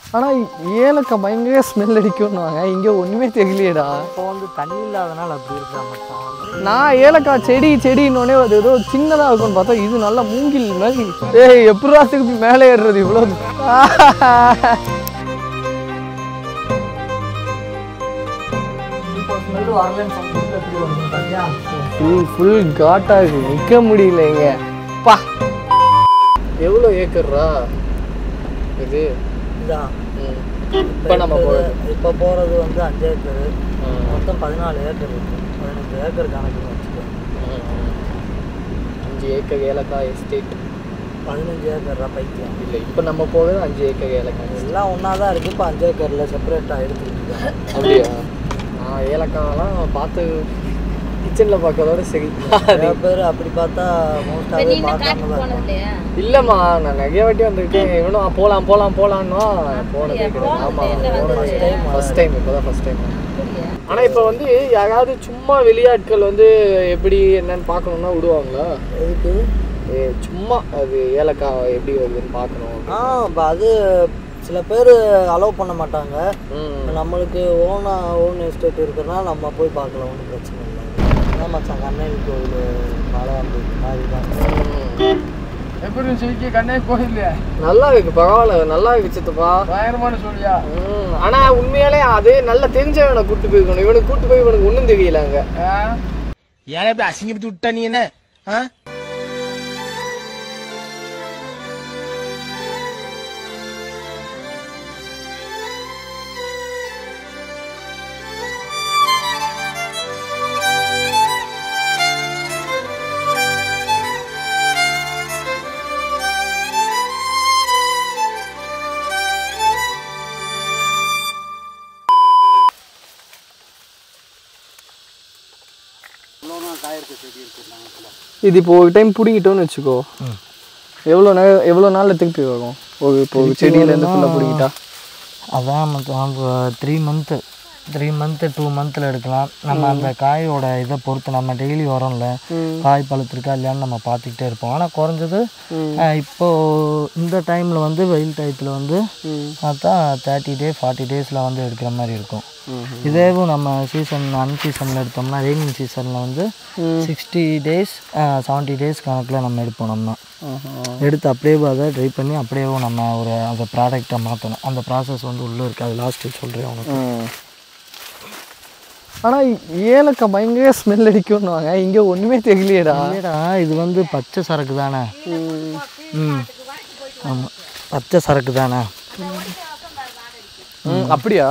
ஆனால் ஏலக்காய் பயங்கர ஸ்மெல் அடிக்கும்னுவாங்க இங்கே ஒன்றுமே தெரியலையேடா இப்போ வந்து தண்ணி இல்லாதனால அப்படி இருக்கா மச்சான் நான் ஏலக்காய் செடி செடின்னொடனே அது ஏதோ சின்னதாக இருக்கும்னு பார்த்தா இது நல்லா மூங்கில் மாதிரி ஏய் எப்படா திருப்பி மேலே ஏறுறது இவ்வளோ இப்போ ஸ்மெல் வரலன்னு சொல்லிட்டு எப்படி வந்து பார்த்தியா ஃபுல் ஃபுல் காட்டாக இருக்கு நிற்க முடியலைங்க பா எவ்வளோ ஏக்கர்ரா இது இதான் இப்போ நம்ம போகிறது இப்போ போகிறது வந்து அஞ்சு ஏக்கர் மொத்தம் பதினாலு ஏக்கர் இருக்கு பதினஞ்சு ஏக்கர் கணக்குன்னு வச்சுக்கோ அஞ்சு ஏக்கர் ஏலக்காய் எஸ்டேட் பதினஞ்சு ஏக்கர் பைத்தியம் இல்லை இப்போ நம்ம போகிறது அஞ்சு ஏக்கர் ஏலக்காய் எல்லாம் ஒன்றா தான் இருக்குது இப்போ அஞ்சு ஏக்கரில் செப்பரேட்டாக எடுத்துக்கிட்டு அப்படியா நான் ஏலக்காயெல்லாம் பார்த்து கிச்சனில் பார்க்கறதோட சரி நிறைய பேர் அப்படி பார்த்தா மோஸ்டாகவே பார்க்காம தான் இருப்பாங்க இல்லைம்மா நான் நிறைய வாட்டி வந்திருக்கேன் இவனும் போகலாம் போகலாம் போகலான்னா போனதே கிடையாது ஆமாம் First time ஃபஸ்ட் டைம் இப்போ தான் ஃபஸ்ட் டைம் ஆனால் இப்போ வந்து யாராவது சும்மா வெளியாட்கள் வந்து எப்படி என்னன்னு பார்க்கணுன்னா விடுவாங்களா எதுக்கு ஏ, சும்மா அது ஏலக்காய் எப்படி வருதுன்னு பார்க்கணும் ஆ இப்போ அது சில பேர் அலோவ் பண்ண மாட்டாங்க ம் நம்மளுக்கு ஓனா ஓன் எஸ்டேட் இருக்குன்னா நம்ம போய் பார்க்கலாம் ஒன்றும் பிரச்சனை இல்லை அதான் மச்சான் கண்ணகி கோவில் மலை அந்த மாதிரி தான் எப்படி சொல்லிக்க கண்ணே கோயில் நல்லா இருக்கு பரவாயில்ல நல்லா இருக்கு சித்தப்பா பயங்கரமான சொல்லியா ம், ஆனா உண்மையாலே அது நல்ல தெரிஞ்சவனை கூட்டு போயிருக்கணும் இவனுக்கு கூட்டு போய் இவனுக்கு ஒண்ணும் தெரியல அங்க ஏன் இப்படி அசிங்கப்பட்டு விட்டா நீ என்ன ஆ? இது இப்போ ஒரு டைம் பிடிங்கிட்டோன்னு வச்சுக்கோ எவ்வளோ நேரம் எவ்வளோ நாளில் திருப்பி வரும் ஒரு இப்போ ஒரு செடியிலேருந்து ஃபுல்லாக பிடிங்கிட்டா அதான் மச்சான் three month three month two மந்த்தில் எடுக்கலாம் நம்ம அந்த காயோட இதை பொறுத்து நம்ம டெய்லி வரோம்ல காய் பழுத்திருக்கா இல்லையான்னு நம்ம பார்த்துக்கிட்டே இருப்போம் ஆனால் குறைஞ்சது அஹ், இப்போ இந்த டைமில் வந்து வெயில் டயத்தில் வந்து பார்த்தா தேர்ட்டி டே ஃபார்ட்டி டேஸில் வந்து எடுக்கிற மாதிரி இருக்கும் இதேவும் நம்ம சீசன் அன் சீசனில் எடுத்தோம்னா ரெய்னிங் சீசனில் வந்து சிக்ஸ்டி டேஸ் செவன்ட்டி டேஸ் கணக்கில் நம்ம எடுப்போம் நம்ம எடுத்து அப்படியே அதை ட்ரை பண்ணி அப்படியே நம்ம ஒரு அந்த ப்ராடக்டை மாற்றணும் அந்த ப்ராசஸ் வந்து உள்ளே இருக்குது அது லாஸ்ட்டு சொல்கிறேன் உனக்கு ஆனால் ஏலக்காய் பயங்கர ஸ்மெல் அடிக்கும்னுவாங்க இங்கே ஒன்றுமே தெரியலையேடா இல்லைடா இது வந்து பச்சை சரக்கு தானே ம் ஆமாம் பச்சை சரக்கு தானே ம் அப்படியா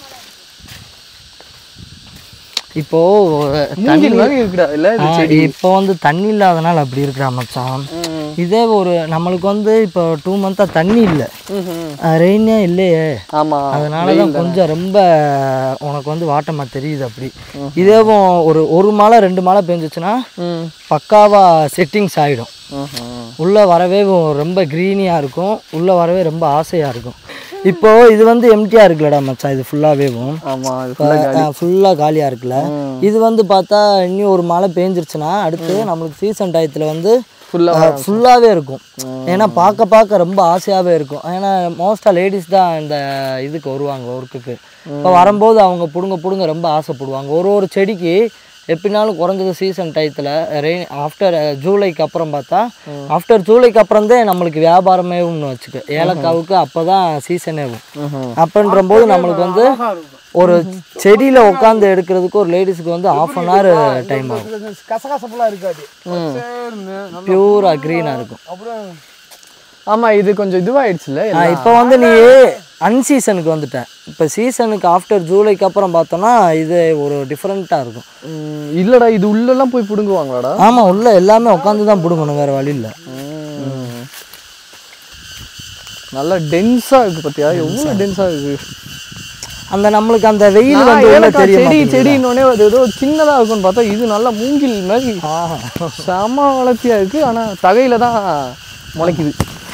இப்போது மூங்கில் மாதிரி இருக்குடா இல்லை இது செடி இப்போ வந்து தண்ணி இல்லாதனால அப்படி இருக்கிறா மச்சான் இதே ஒரு நம்மளுக்கு வந்து இப்போ டூ மந்த்தாக தண்ணி இல்லை ரெயினே இல்லையே ஆமாம் அதனால தான் கொஞ்சம் ரொம்ப உனக்கு வந்து வாட்டமாக தெரியுது அப்படி இதேவும் ஒரு ஒரு மழை ரெண்டு மழை பெஞ்சிச்சுன்னா ம் பக்காவாக செட்டிங்ஸ் ஆகிடும் ம்ஹும். உள்ளே வரவே ரொம்ப க்ரீனியாக இருக்கும் உள்ளே வரவே ரொம்ப ஆசையாக இருக்கும் இப்போ இது வந்து எம்டியாக இருக்குல்லடா மச்சான் இது ஃபுல்லாகவேவும் ஆமாம் அது ஃபுல்லாக காலியாக இருக்குல்ல இது வந்து பார்த்தா இன்னும் ஒரு மழை பேஞ்சிருச்சுன்னா அடுத்து நம்மளுக்கு சீசன் டயத்தில் வந்து ஃபுல்லாக ஃபுல்லாகவே இருக்கும் ஏன்னா பார்க்க பார்க்க ரொம்ப ஆசையாகவே இருக்கும் ஏன்னா மோஸ்ட்டாக லேடிஸ் தான் இந்த இதுக்கு வருவாங்க ஒர்க்குக்கு இப்போ வரும்போது அவங்க பிடுங்க பிடுங்க ரொம்ப ஆசைப்படுவாங்க ஒரு ஒரு செடிக்கு எப்படினாலும் குறைஞ்சது சீசன் டயத்தில் ரெயின் ஆஃப்டர் ஜூலைக்கு அப்புறம் பார்த்தா ஆஃப்டர் ஜூலைக்கு அப்புறம் தான் நம்மளுக்கு வியாபாரமேவும்னு வச்சுக்க ஏலக்காவுக்கு அப்போ தான் சீசனேவும் அப்படின்றபோது நம்மளுக்கு வந்து ஒரு செடியில் உட்காந்து எடுக்கிறதுக்கு ஒரு லேடிஸுக்கு வந்து ஆஃப் அன் ஹவர் டைம் ஆகும் கசகசப்பெல்லாம் இருக்காது பச்சைன்னு நல்லா பியூராக க்ரீனாக இருக்கும் அப்புறம் ஆமாம் இது கொஞ்சம் இதுவாயிடுச்சுல்ல ஆ, இப்போ வந்து நீ அன்சீசனுக்கு வந்துட்ட இப்போ சீசனுக்கு ஆஃப்டர் ஜூலைக்கு அப்புறம் பார்த்தோன்னா இது ஒரு டிஃப்ரெண்ட்டாக இருக்கும் ம், இல்லடா இது உள்ளெல்லாம் போய் பிடுங்குவாங்களாடா ஆமாம் உள்ள எல்லாமே உட்காந்து தான் பிடுங்கணும் வேறு வழி இல்லை ம். நல்லா டென்ஸாக இருக்கு பார்த்தியா எவ்வளோ டென்ஸாக இருக்கு அந்த நம்மளுக்கு அந்த வெயில் நான் வந்து உள்ள ஏலக்காய் தெரிய செடி மாட்டேங்குது. செடின்னொடனே அது ஏதோ சின்னதாக இருக்கும்னு பார்த்தா இது நல்லா மூங்கில் மாதிரி ஆஹா. செம வளர்ச்சியாக இருக்குது ஆனால் தகையில தான் முளைக்குது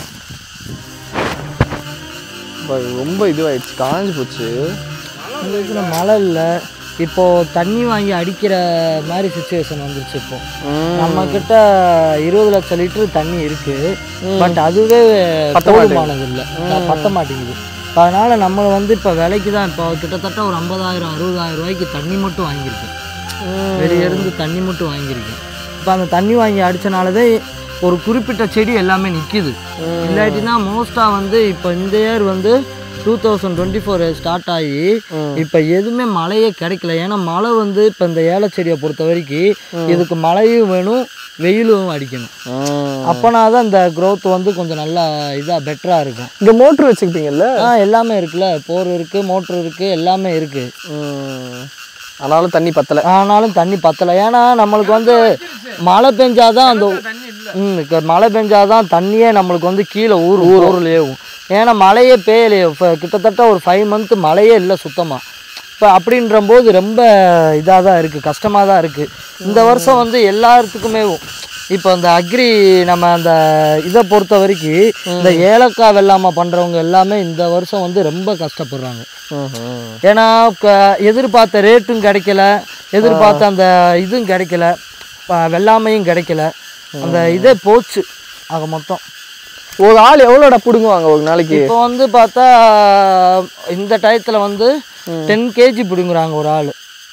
அப்ப ரொம்ப இதுவாயிடுச்சு காஞ்சு போச்சு இந்த இதுல மழை இல்லை இப்போ தண்ணி வாங்கி அடிக்கிற மாதிரி சுச்சுவேஷன் வந்துருச்சு இப்போ நம்ம கிட்ட இருபது லட்சம் லிட்டர் தண்ணி இருக்கு பட் அதுவே போதுமானது இல்லை பத்த மாட்டேங்குது அதனால் நம்மளை வந்து இப்போ விலைக்கு தான் இப்போ கிட்டத்தட்ட ஒரு ஐம்பதாயிரம் அறுபதாயிரம் ரூபாய்க்கு தண்ணி மட்டும் வாங்கியிருக்கேன் வெளியே இருந்து தண்ணி மட்டும் வாங்கியிருக்கேன் இப்போ அந்த தண்ணி வாங்கி அடித்தனாலதே ஒரு குறிப்பிட்ட செடி எல்லாமே நிற்கிது இல்லாட்டினா மோஸ்ட்டாக வந்து இப்போ இந்த இயர் வந்து two thousand twenty four start ஆகி இப்போ எதுவுமே மழையே கிடைக்கல ஏன்னா மழை வந்து இப்போ இந்த ஏல செடியை பொறுத்த வரைக்கும் இதுக்கு மழையும் வேணும் வெயிலும் அடிக்கணும் அப்போனா தான் இந்த growth வந்து கொஞ்சம் நல்லா இதாக பெட்டராக இருக்கும் இங்க மோட்டர் வச்சுக்கிட்டீங்கல்ல ஆ எல்லாமே இருக்குல்ல போர் இருக்குது மோட்ரு இருக்குது எல்லாமே இருக்குது ம். ஆனாலும் தண்ணி பத்தல ஆனாலும் தண்ணி பத்தலை ஏன்னா நம்மளுக்கு வந்து மழை பெஞ்சாதான் அந்த ம் க- மழை பெஞ்சாதான் தண்ணியே நம்மளுக்கு வந்து கீழே ஊர் ஊர்லேயும் ஏன்னா மழையே பெய்யலையே இப்போ கிட்டத்தட்ட ஒரு ஃபைவ் மந்த்து மழையே இல்லை சுத்தமாக இப்போ அப்படின்ற போது ரொம்ப இதாக தான் இருக்குது கஷ்டமாக தான் இருக்குது இந்த வருஷம் வந்து எல்லாத்துக்குமே இப்போ இந்த அக்ரி நம்ம அந்த இதை பொறுத்த வரைக்கும் இந்த ஏலக்காய் வெள்ளாமை பண்ணுறவங்க எல்லாமே இந்த வருஷம் வந்து ரொம்ப கஷ்டப்படுறாங்க ம்ஹும். ஏன்னா க- எதிர்பார்த்த ரேட்டும் கிடைக்கல எதிர்பார்த்த அந்த இதுவும் கிடைக்கல ப- வெள்ளாமையும் கிடைக்கல அந்த இதே போச்சு ஆக மொத்தம் ஒரு ஆள் எவ்வளோடா பிடுங்குவாங்க ஒரு நாளைக்கு இப்போ வந்து பார்த்தா இந்த டயத்தில் வந்து டென் கேஜி பிடுங்குறாங்க ஒரு ஆள்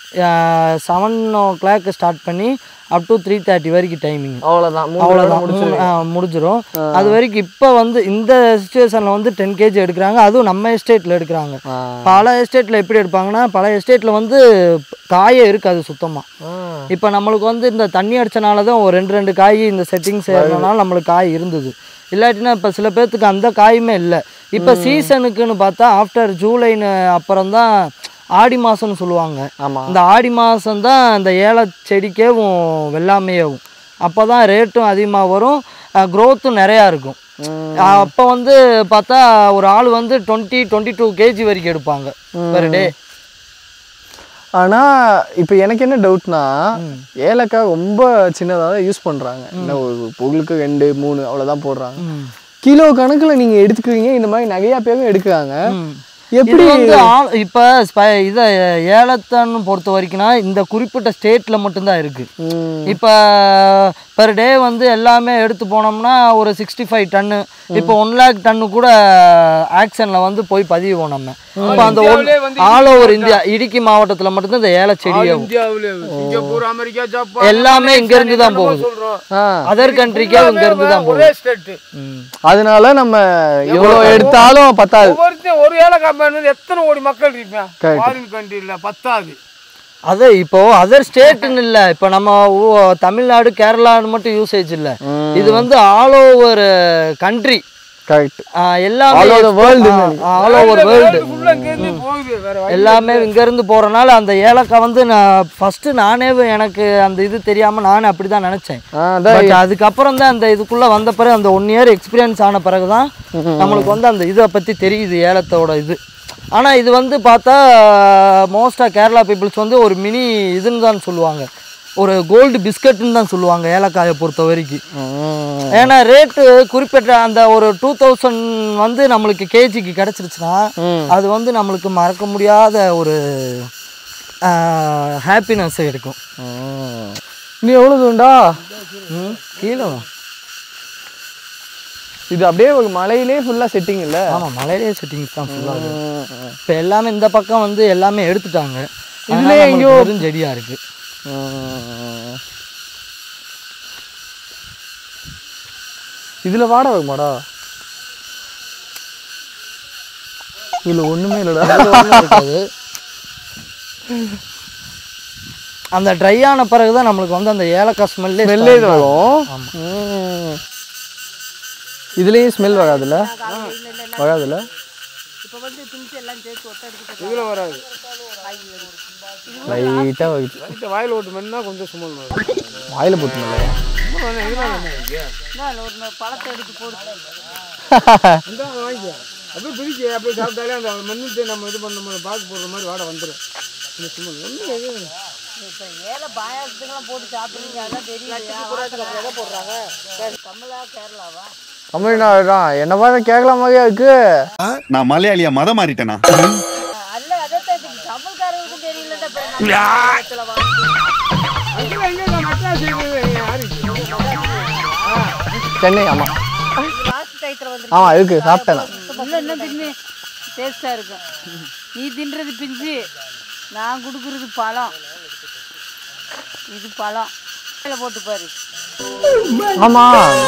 செவன் ஓ கிளாக் ஸ்டார்ட் பண்ணி அப் டு த்ரீ தேர்ட்டி வரைக்கும் டைமிங் அவ்வளோதான் மூணு அவ்வளோதான் வேளை முடிச்சு மூணு- ஆ, முடிஞ்சிரும் அது வரைக்கும் இப்போ வந்து இந்த சுச்சுவேஷனில் வந்து டென் கேஜி எடுக்கிறாங்க அதுவும் நம்ம எஸ்டேட்டில் எடுக்கிறாங்க ஆ. பல எஸ்டேட்டில் எப்படி எடுப்பாங்கன்னா பல எஸ்டேட்டில் வந்து காயே இருக்காது சுத்தமாக ஆ. இப்போ நம்மளுக்கு வந்து இந்த தண்ணி அடிச்சனால தான் ஒரு ரெண்டு ரெண்டு காய் இந்த செட்டிங்ஸ் ஏறினால நம்மளுக்கு காய் இருந்தது இல்லாட்டினா இப்போ சில பேர்த்துக்கு அந்த காயுமே இல்லை இப்போ சீசனுக்குன்னு பார்த்தா ஆஃப்டர் ஜூலைன்னு அப்புறம் தான் ஆடி மாதம்னு சொல்லுவாங்க ஆமா இந்த ஆடி மாதம் தான் இந்த ஏல செடிக்கேவும் வெள்ளாமையேவும் அப்போ தான் ரேட்டும் அதிகமாக வரும் க்ரோத்தும் நிறையா இருக்கும் ம். அப்போ வந்து பார்த்தா ஒரு ஆள் வந்து டுவெண்ட்டி டுவெண்ட்டி டூ கேஜி வரைக்கும் எடுப்பாங்க பெர் டே ஆனா இப்போ எனக்கு என்ன டவுட்னா ஏலக்காய் ரொம்ப சின்னதாக தான் யூஸ் பண்றாங்க என்ன ஒரு பொருளுக்கு ரெண்டு மூணு அவ்வளவுதான் போடுறாங்க கிலோ கணக்குல நீங்க எடுத்துக்கிறீங்க இந்த மாதிரி நிறைய பேரும் எடுக்கிறாங்க எப்படி இது வந்து ஆள் இப்போ இதை ஏலத்தன்னு பொறுத்த வரைக்கும்னா இந்த குறிப்பிட்ட ஸ்டேட்டில் மட்டும்தான் இருக்குது ம். இப்போ பெர் டே வந்து எல்லாமே எடுத்து போனோம்னா ஒரு சிக்ஸ்டி ஃபைவ் டன்னு இப்போ ஒன் லேக் டன்னு கூட ஆக்ஷனில் வந்து போய் பதிவோம் நம்ம இப்போ அந்த one all over India Idukki மாவட்டத்தில் மட்டும்தான் இந்த ஏல செடியாகும் இந்தியாவுல சிங்கப்பூர் அமெரிக்கா ஜப்பான் எல்லாமே இங்கேருந்து தான் போகுது சொல்றோம் ஆ அதர் கண்ட்ரிக்கே இங்கேருந்து தான் ஒரே போகுது ஸ்டேட் ம். அதனால நம்ம எவ்வளோ எடுத்தாலும் பத்தாது ஒவ்வொருத்தையும் ஒரு ஏலக்காய் மேன் எத்தனை கோடி மக்கள் இருப்பேன் Correct. ஃபாரின் கண்ட்ரியில் பத்தாது அது இப்போ அதர் ஸ்டேட்டுன்னு இல்லை இப்போ நம்ம ஊ- தமிழ்நாடு கேரளான்னு மட்டும் யூசேஜ் இல்லை இது வந்து ஆல் ஓவர் கண்ட்ரி கரெக்ட் எல்லாமே All over the world all over world ஃபுல்லாக இங்கேருந்து போகுது வேற வழி எல்லாமே இங்கேருந்து போகிறனால அந்த ஏலக்காய் வந்து நான் ஃபஸ்ட்டு நானே எனக்கு அந்த இது தெரியாமல் நானே அப்படி தான் நினச்சேன் ஆ அதான் பட் அதுக்கப்புறம் தான் அந்த இதுக்குள்ளே வந்த பிறகு அந்த ஒன் இயர் எக்ஸ்பீரியன்ஸ் ஆன பிறகு தான் நம்மளுக்கு வந்து அந்த இதை பற்றி தெரியுது ஏலத்தோட இது ஆனால் இது வந்து பார்த்தா மோஸ்ட்டாக கேரளா பீப்புள்ஸ் வந்து ஒரு மினி இதுன்னு தான் சொல்லுவாங்க ஒரு கோல்டு பிஸ்கட்னு தான் சொல்லுவாங்க ஏலக்காயை பொறுத்த வரைக்கும் ம். ஏன்னா ரேட்டு குறிப்பிட்ட அந்த ஒரு டூ தௌசண்ட் வந்து நம்மளுக்கு கேஜிக்கு கிடச்சிருச்சுன்னா ம். அது வந்து நம்மளுக்கு மறக்க முடியாத ஒரு ஹாப்பினஸ் இருக்கும் ம். நீ எவ்வளோ தூண்டா ம், கீழே வா. இது அப்படியே ஒரு மலையிலே ஃபுல்லா செட்டிங் இல்ல ஆமாம் மலையிலே செட்டிங்ஸ் தான் ஃபுல்லாக இப்போ எல்லாமே இந்த பக்கம் வந்து எல்லாமே எடுத்துட்டாங்க இதுலயே எங்கேயோ- வெறும் செடியாக இருக்குது ம். இதுல வாட வருமாடா இதுல ஒண்ணுமே இல்லடா இருக்காது அந்த ட்ரை ஆன பிறகு தான் நம்மளுக்கு வந்து அந்த ஏலக்காய் ஸ்மெல்லே ஸ்மெல்லே இது வரும் ம். இதுலயும் ஸ்மெல் வராதுல்ல வராதுல்ல இதில் வராது லைட்டா வருது இந்த வாயில் ஓட்டு மண்ணா கொஞ்சம் சுமல் வரும் வாயில போட்டு இல்லையா இந்த வாங்கிக்க அப்படியே பிரிக்க அப்படியே சாப்பிட்டாலே அந்த மண்ணுட்டு நம்ம இது பண்ண பாக்கு போடுற மாதிரி வாடை வந்துடும் இந்த சுமல் ஒன்றும் தமிழ்நாடு தான் என்ன பார்த்து கேட்கலாம் மாதிரியா இருக்கு நான் மலையாளியா மதம் மாறிட்டேனா எங்கே மெட்ராஸ் யாரு சென்னை ஆமா ஆமா இருக்கு சாப்பிட்டேன் நான். டேஸ்ட்டாக இருக்கும் நீ தின்றது பிஞ்சு நான் கொடுக்குறது பழம் இது பழம் இதில் போட்டு பாரு ஆமா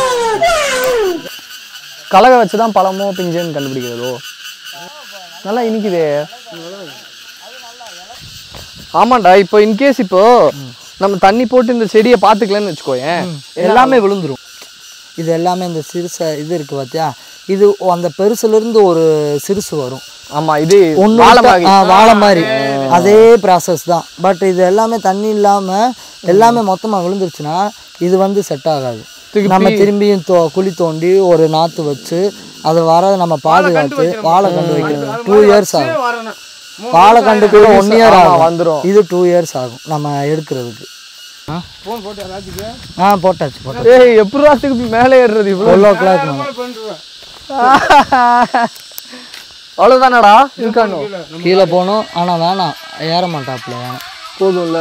கலக வச்சு தான் பழமோ பிஞ்சுன்னு கண்டுபிடிக்கிறதோ நல்லா இனிக்குதே ஆமாண்டா இப்போ இன்கேஸ் இப்போ நம்ம தண்ணி போட்டு இந்த செடியை பார்த்துக்கலன்னு வச்சுக்கோயேன் எல்லாமே விழுந்துரும் இது எல்லாமே இந்த சிறுசை இது இருக்கு பார்த்தியா இது அந்த பெருசுலேருந்து ஒரு சிறுசு வரும் ஆமா இது ஒன்று வாழை மாதிரி. வாழை மாதிரி அதே ப்ராசஸ் தான் பட் இது எல்லாமே தண்ணி இல்லாமல் எல்லாமே மொத்தமாக விழுந்துருச்சுன்னா இது வந்து செட் ஆகாது நம்ம திரும்பியும் தோ குழி தோண்டி ஒரு நாற்று வச்சு அதை வர நம்ம பாதுகாத்து வாழை கண்டு வைக்கணும் டூ இயர்ஸ் ஆகும் வரணும் வாழை கண்டு கூட ஒன் இயர் ஆமா, ஆகும் வந்துரும். இது டூ இயர்ஸ் ஆகும் நம்ம எடுக்கிறதுக்கு ஃபோன் போட்டு எல்லாத்துக்கு ஆ போட்டாச்சு போட்டாச்சு ஏய் எப்படி ராத்துக்கு மேலே ஏறுறது இவ்வளோ டுவெல் ஓ கிளாக் பண்ணிடுவேன் அவ்வளோதானடா இருக்கானோ கீழே போகணும் ஆனால் வேணாம் ஏற மாட்டாப்புல வேணாம் போதும்ல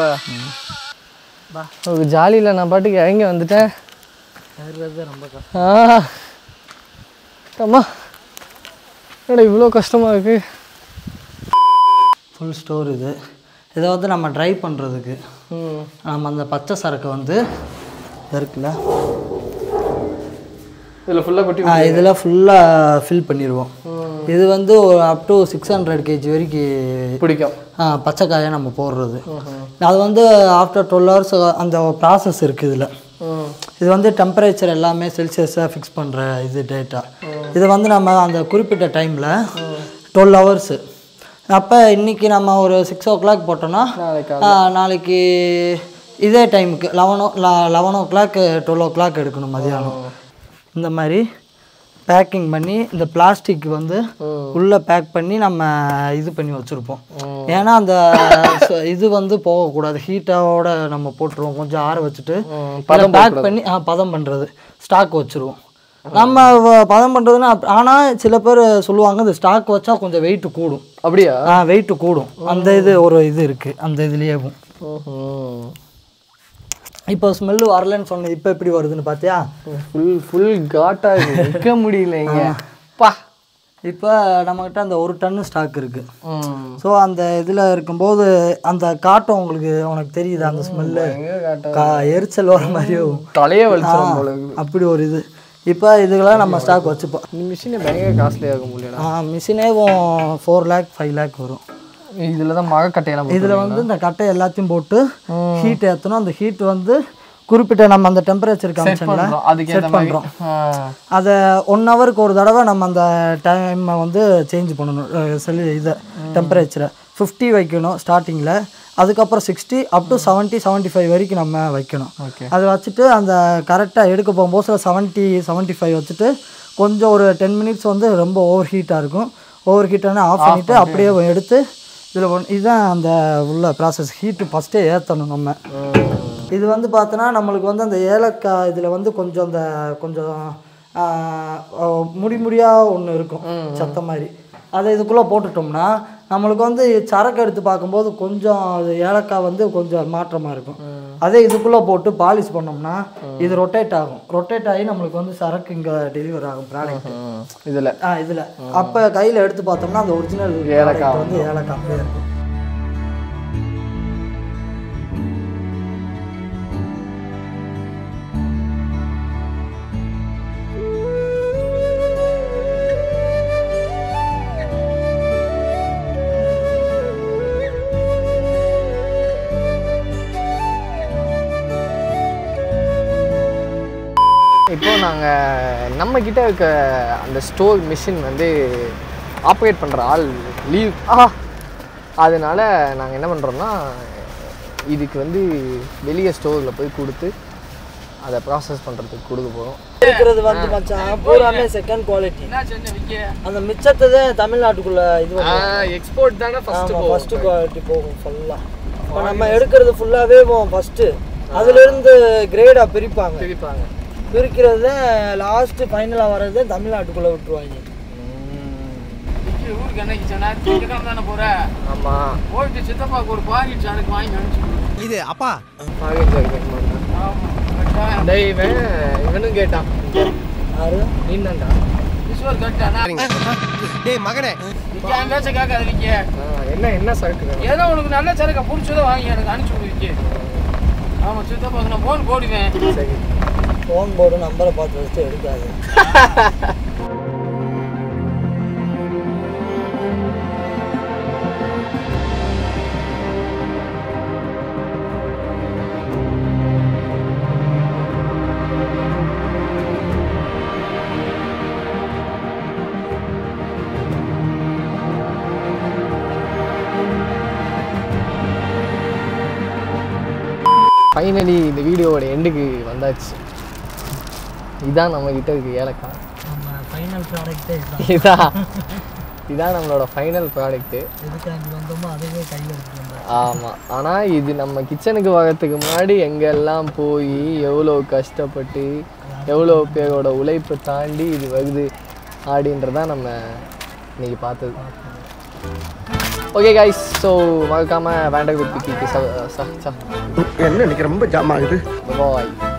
ஒரு ஜாலியில் நான் பாட்டுக்கு இறங்கி வந்துட்டேன் ஏறுறது ரொம்ப கஷ்டம் ஆ அம்மா என்னடா இவ்வளோ கஷ்டமா இருக்கு ஃபுல் ஸ்டோர் இது இதை வந்து நம்ம ட்ரை பண்ணுறதுக்கு ம் நம்ம அந்த பச்சை சரக்கு வந்து இருக்குல்ல இதில் ஃபுல்லாக கொட்டி இதில் ஃபுல்லாக ஃபில் பண்ணிடுவோம் இது வந்து ஒரு up to six hundred KG வரைக்கும் பிடிக்கும் ஆ, பச்சை காயை நம்ம போடுறது அது வந்து ஆஃப்டர் டுவெல் ஹவர்ஸ் அந்த ப்ராசஸ் இருக்குது இதில் ம் இது வந்து டெம்பரேச்சர் எல்லாமே செல்சியஸாக ஃபிக்ஸ் பண்ணுற இது டேட்டா இது வந்து நம்ம அந்த குறிப்பிட்ட டைமில் டுவெல் ஹவர்ஸு அப்போ இன்றைக்கி நம்ம ஒரு சிக்ஸ் ஓ கிளாக் போட்டோன்னா நாளைக்கு ஆ, நாளைக்கு இதே டைமுக்கு eleven o eleven o'clock twelve o'clock எடுக்கணும் மதியானம் இந்த மாதிரி பேக்கிங் பண்ணி இந்த பிளாஸ்டிக் வந்து உள்ளே பேக் பண்ணி நம்ம இது பண்ணி வச்சுருப்போம் ஏன்னா அந்த ச- இது வந்து போகக்கூடாது ஹீட்டாவோட நம்ம போட்டுருவோம் கொஞ்சம் ஆற வச்சுட்டு பேக் பண்ணி ஆ, பதம் பண்ணுறது ஸ்டாக் வச்சுருவோம் நம்ம வ- பதம் பண்ணுறதுன்னா ஆனால் சில பேர் சொல்லுவாங்க இந்த ஸ்டாக் வச்சா கொஞ்சம் வெயிட் கூடும் அப்படியா ஆ வெயிட் கூடும் அந்த இது ஒரு இது இருக்குது அந்த இதுலேயேவும் ம் இப்போ ஸ்மெல்லு வரலன்னு சொன்னது இப்போ எப்படி வருதுன்னு பார்த்தியா ஃபுல் ஃபுல் காட்டா இருக்கு நிற்க முடியல இங்க பா இப்போ நம்மக்கிட்ட அந்த ஒரு டன்னு ஸ்டாக் இருக்குது ம் ஸோ அந்த இதில் இருக்கும்போது அந்த காட்டம் உங்களுக்கு உனக்கு தெரியுது அந்த ஸ்மெல்லு எங்க காட்ட கா எரிச்சல் வர மாதிரியும் தலையே வலிச்சிடும் போல இருக்கு. அப்படி ஒரு இது இப்போ இதுக்கெல்லாம் நம்ம ஸ்டாக் வச்சுப்போம் இந்த மிஷினை பயங்கர காஸ்ட்லியாக இருக்கும் முடியல மிஷினே ஃபோர் லேக் ஃபைவ் லேக் வரும் இதில் தான் மகக்கட்டையெல்லாம் இதில் வந்து இந்த கட்டை எல்லாத்தையும் போட்டு ஹீட் ஏற்றணும் அந்த ஹீட் வந்து குறிப்பிட்ட நம்ம அந்த டெம்பரேச்சர் காமிச்சோம்ல பண்றோம். அதுக்கு செட் ஏத்த மாதிரி. பண்ணுறோம் ஆ. அதை ஒன் ஹவருக்கு ஒரு தடவை நம்ம அந்த டைமை வந்து சேஞ்ச் பண்ணணும் சொல்லி இதை டெம்பரேச்சரை ஃபிஃப்டி வைக்கணும் ஸ்டார்டிங்கில் அதுக்கப்புறம் sixty up to seventy seventy five வரைக்கும் நம்ம வைக்கணும் Okay. அதை வச்சுட்டு அந்த கரெக்டாக எடுக்க போகும்போது செவன்ட்டி செவன்ட்டி ஃபைவ் வச்சுட்டு கொஞ்சம் ஒரு டென் மினிட்ஸ் வந்து ரொம்ப ஓவர் ஹீட்டாக இருக்கும் ஓவர் ஹீட்டான ஆஃப் பண்ணிவிட்டு அப்படியே எடுத்து இதில் ஒன் இதுதான் அந்த உள்ள ப்ராசஸ் ஹீட்டு ஃபஸ்ட்டே ஏற்றணும் நம்ம இது வந்து பார்த்தோன்னா நம்மளுக்கு வந்து அந்த ஏலக்காய் இதில் வந்து கொஞ்சம் அந்த கொஞ்சம் ஆஹ், ஆஹ், முடி முடியாக ஒன்று இருக்கும் சத்த மாதிரி அதை இதுக்குள்ளே போட்டுட்டோம்னா நம்மளுக்கு வந்து சரக்கு எடுத்து பார்க்கும்போது கொஞ்சம் அது ஏலக்காய் வந்து கொஞ்சம் மாற்றமாக இருக்கும் அதே இதுக்குள்ளே போட்டு பாலிஷ் பண்ணோம்னா இது ரொட்டேட் ஆகும் ரொட்டேட் ஆகி நம்மளுக்கு வந்து சரக்கு இங்கே டெலிவர் ஆகும் ப்ராடக்ட் ம். இதுல ஆ இதில் அப்போ கையில் எடுத்து பார்த்தோம்னா அந்த ஒரிஜினல் ஏலக்காய் வந்து ஏலக்காய் அப்படியே இருக்கும் இப்போ நாங்கள் நம்ம கிட்ட இருக்க அந்த ஸ்டோர் மிஷின் வந்து ஆப்ரேட் பண்ணுற ஆள் லீவ் ஆ அதனால நாங்கள் என்ன பண்ணுறோம்னா இதுக்கு வந்து வெளியே ஸ்டோரில் போய் கொடுத்து அதை ப்ராசஸ் பண்ணுறதுக்கு கொடுக்க போகிறோம் இருக்கிறது வந்து மச்சான் பூராமே செகண்ட் குவாலிட்டி அந்த மிச்சத்தை தான் தமிழ்நாட்டுக்குள்ள இது எக்ஸ்போர்ட் தானே ஃபர்ஸ்ட் குவாலிட்டி போகும் ஃபுல்லாக இப்போ நம்ம எடுக்கிறது ஃபுல்லாகவே போகும் ஃபர்ஸ்ட்டு அதுலேருந்து கிரேடாக பிரிப்பாங்க பிரிப்பாங்க பிரிக்கிறது லாஸ்ட்டு ஃபைனலாக வர்றது தமிழ்நாட்டுக்குள்ளே விட்டுருவாங்க ஊருக்கு என்னைக்கு சொன்னா திங்கக்கிழமை தானே போற ஆமாம் போயிட்டு சித்தப்பாக்கு ஒரு பாக்கெட் சரக்கு வாங்கி அனுப்பிச்சு இது அப்பா டேய் இவன் இவனும் கேட்டான் யாரு நீ தான்டா கிஷோர் கட்டானா டேய் மகனே என் பேச்ச கேட்காத விக்கி என்ன என்ன சரக்கு வேணும் ஏதோ உனக்கு நல்ல சரக்கை பிடிச்சதை வாங்கி எனக்கு அனுப்பிச்சு விடு விக்கி ஆமா சித்தப்பா நான் போன் போடுவேன் சரி ஃபோன் போர்டு நம்பரை பார்த்து வச்சுட்டு எடுக்காது ஃபைனலி இந்த வீடியோவோட எண்டுக்கு வந்தாச்சு இதான் நம்ம கிட்ட இருக்கு ஏலக்காய் நம்ம ஃபைனல் ப்ராடக்ட்டே இதுதான் இதான் இதான் நம்மளோட ஃபைனல் ப்ராடக்ட்டு எதுக்காண்டி வந்தோமோ அதுவே கையில் எடுத்துட்டு வந்தோம் ஆமாம் ஆனால் இது நம்ம கிச்சனுக்கு வரத்துக்கு முன்னாடி எங்கெல்லாம் போய் எவ்வளோ கஷ்டப்பட்டு எவ்வளோ பேரோட உழைப்பை தாண்டி இது வருது அப்படின்றதான் நம்ம இன்னைக்கு பார்த்தது ஓகே கைஸ் ஸோ மறக்காமல் வேண்டக் வித் பிக்கிக்கு என்ன இன்னைக்கு ரொம்ப ஜாம் ஆகுது பாய்